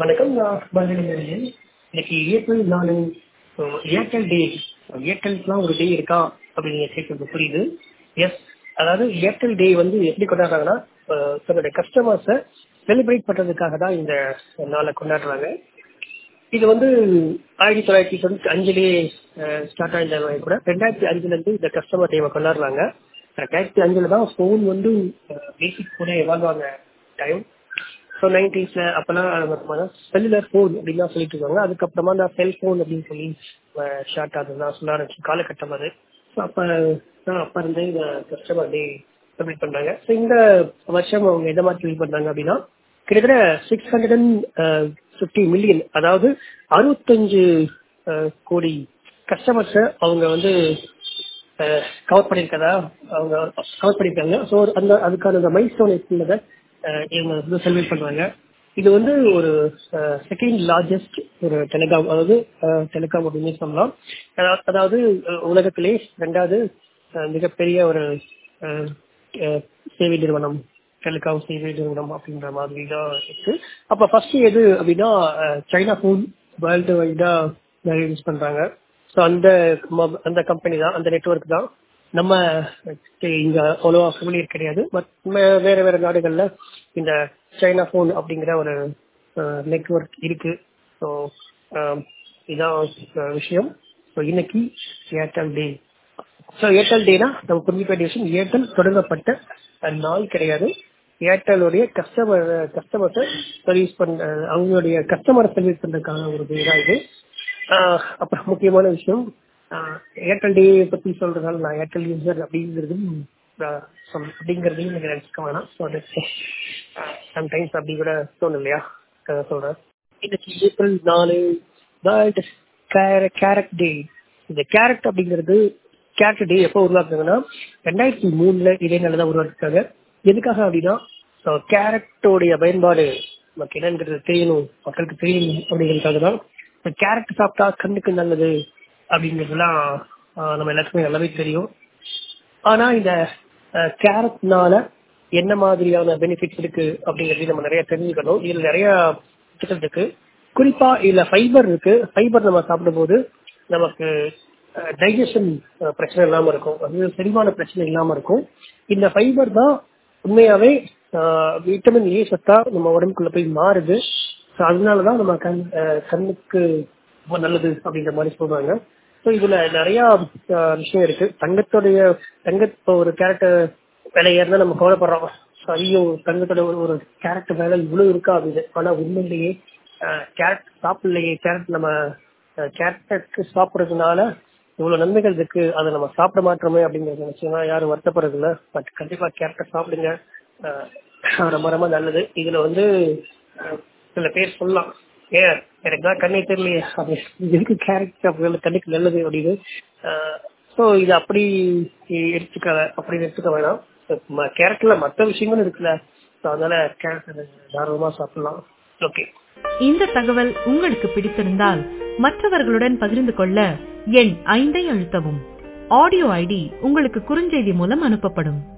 வணக்கம் நான் பழனி இன்னைக்கு ஏப்ரல் நாலு ஸோ ஏர்டெல் டே ஏர்டெல்க்குலாம் ஒரு டே இருக்கா அப்படின்னு நீங்கள் கேட்கறது புரியுது எஸ் அதாவது ஏர்டெல் டே வந்து எப்படி கொண்டாடுறாங்கன்னா அஹ், தன்னுடைய கஸ்டமர்ஸை செலிப்ரேட் பண்ணுறதுக்காக தான் இந்த நாளை கொண்டாடுறாங்க இது வந்து ஆயிரத்தி தொள்ளாயிரத்தி தொண்ணூத்தி அஞ்சுலேயே ஸ்டார்ட் ஆயிருந்தாலும் கூட ரெண்டாயிரத்தி அஞ்சுல இருந்து இந்த கஸ்டமர் டேவை கொண்டாடுறாங்க ரெண்டாயிரத்தி அஞ்சுல தான் ஃபோன் வந்து பேசிக் ஃபோனே எவால்வ் ஆன டைம் ஸோ நைன்டிஸ்ல அப்பெல்லாம் செல்லுலர் ஃபோன் அப்படின்னு தான் சொல்லிட்டு இருக்காங்க அதுக்கப்புறமா தான் செல்போன் அப்படின்னு சொல்லி ஷார்ட் ஆகுதுதான் சொல்ல ஆரம்பிச்சு காலகட்டம் அது ஸோ அப்போ தான் அப்போ இருந்தே இந்த கஸ்டமர் டே செலிப்ரேட் பண்றாங்க ஸோ இந்த வருஷம் அவங்க எதை மாதிரி ஃபீல் பண்றாங்க அப்படின்னா கிட்டத்தட்ட six hundred and fifty million அதாவது அறுபத்தஞ்சு அஹ், கோடி கஸ்டமர்ஸை அவங்க வந்து கவர் பண்ணியிருக்கதா அவங்க கவர் பண்ணியிருக்காங்க ஸோ அந்த அதுக்கான அந்த மைல் ஸ்டோன் இருக்குள்ளதை இவங்க வந்து செலிப்ரேட் பண்ணுறாங்க இது வந்து ஒரு செகண்ட் லார்ஜஸ்ட் ஒரு டெலிகாம் அதாவது டெலிகாம் அப்படின்னு சொல்லலாம் அதாவது- அதாவது அஹ், உலகத்திலே ரெண்டாவது அஹ், மிகப்பெரிய ஒரு அஹ், அஹ், சேவை நிறுவனம் டெலிகாம் சேவை நிறுவனம் அப்படின்ற மாதிரி தான் இருக்கு அப்ப ஃபர்ஸ்ட் எது அப்படின்னா அஹ், சைனா ஃபோன் வேர்ல்டு வைடா நிறைய யூஸ் பண்றாங்க ஸோ அந்த மொப- அந்த கம்பெனி தான் அந்த நெட்வொர்க் தான் நம்ம அஹ், இங்க அவ்வளோவா ஃபெமிலியர் கிடையாது பட் வேற வேற நாடுகள்ல இந்த சைனா ஃபோன் அப்படிங்கிற ஒரு நெட்வொர்க் இருக்கு ஸோ இதான் அஹ், விஷயம் ஸோ இன்னைக்கு ஏர்டெல் டே ஸோ ஏர்டெல் டேனா நம்ம புரிஞ்சுக்க வேண்டிய விஷயம் ஏர்டெல் தொடங்கப்பட்ட அஹ், நாள் கிடையாது ஏர்டெலுடைய கஸ்டமர் கஸ்டமர்ஸை சர்வீஸ் பண்ண அஹ், அவங்களுடைய கஸ்டமரை சர்வீஸ் பண்றதுக்கான ஒரு டே தான் இது அஹ், அப்புறம் முக்கியமான விஷயம் அஹ், ஏர்டெல் டே பத்தி சொல்றதால நான் ஏர்டெல் யூசர் அப்படிங்கிறதும் அஹ், சொல் அப்படிங்கிறதையும் நீங்க நினைச்சுக்க வேணாம் ஸோ சம்டைம்ஸ் அப்படி கூட தோணும் இல்லையா அஹ், சொல்றேன் இன்னைக்கு ஏப்ரல் நாலு வேர்ல்டு கேரட் டே இந்த கேரட் அப்படிங்கிறது கேரட் டே எப்போ உருவாக்குறாங்கன்னா ரெண்டாயிரத்தி மூணுல இதே நல்லதா உருவாக்கிருக்காங்க எதுக்காக அப்படின்னா கேரட்டோடைய பயன்பாடு நமக்கு என்னங்கிறது தெரியணும் மக்களுக்கு தெரியணும் அப்படிங்கிறதுக்காக தான் கேரட் சாப்பிட்டா கண்ணுக்கு நல்லது அப்படிங்கிறதுலாம் ஆஹ், நம்ம எல்லாத்துக்குமே நல்லாவே தெரியும் ஆனா இந்த கேரட்னால என்ன மாதிரியான பெனிஃபிட்ஸ் இருக்கு அப்படிங்கறதையும் நம்ம நிறைய தெரிஞ்சுக்கணும் இதுல நிறைய விஷயங்கள் இருக்கு குறிப்பா இதுல ஃபைபர் இருக்கு ஃபைபர் நம்ம சாப்பிடும்போது நமக்கு டைஜஷன் பிரச்சனை இல்லாம இருக்கும் அது செரிமான பிரச்சனை இல்லாம இருக்கும் இந்த ஃபைபர் தான் உண்மையாவே விட்டமின் ஏ சத்தா நம்ம உடம்புக்குள்ள போய் மாறுது ஸோ அதனாலதான் நம்ம கண் அஹ், கண்ணுக்கு ரொம்ப நல்லது அப்படின்ற மாதிரி சொல்றாங்க ஸோ இதுல நிறைய அஹ், விஷயம் இருக்கு தங்கத்துடைய தங்க இப்போ ஒரு கேரக்டர் விலை ஏறினா நம்ம கவலைப்படுறோம் ஸோ ஐயோ தங்கத்தோட ஒரு ஒரு கேரக்டர் வேலை இவ்வளவு இருக்கா அப்படின்னு ஆனா உண்மையிலேயே கேரட் சாப்பிடலையே கேரட் நம்ம கேரட்டுக்கு சாப்பிட்றதுனால இவ்வளவு நன்மைகள் இருக்கு அதை நம்ம சாப்பிட மாட்டோமே அப்படிங்கறது நிச்சயமா யாரும் வருத்தப்படுறது இல்ல பட் கண்டிப்பா கேரட்டை சாப்பிடுங்க அஹ், ரொம்ப ரொம்ப நல்லது இதுல வந்து அஹ், சில பேர் சொல்லலாம் ஏன் எனக்கு தான் கண்ணே தெரியலையே அப்படி எதுக்கு கேரட் சாப்பிடுறது கண்ணுக்கு நல்லது அப்படின்னு ஸோ இது அப்படி எடுத்துக்க அப்படி எடுத்துக்க வேணாம் கேரட்ல மற்ற விஷயங்களும் இருக்குல்ல ஸோ அதனால கேரட் தாராளமா சாப்பிடலாம் ஓகே இந்த தகவல் உங்களுக்கு பிடித்திருந்தால் மற்றவர்களுடன் பகிர்ந்து கொள்ள எண் ஐந்தை அழுத்தவும் ஆடியோ ஐடி உங்களுக்கு குறுஞ்செய்தி மூலம் அனுப்பப்படும்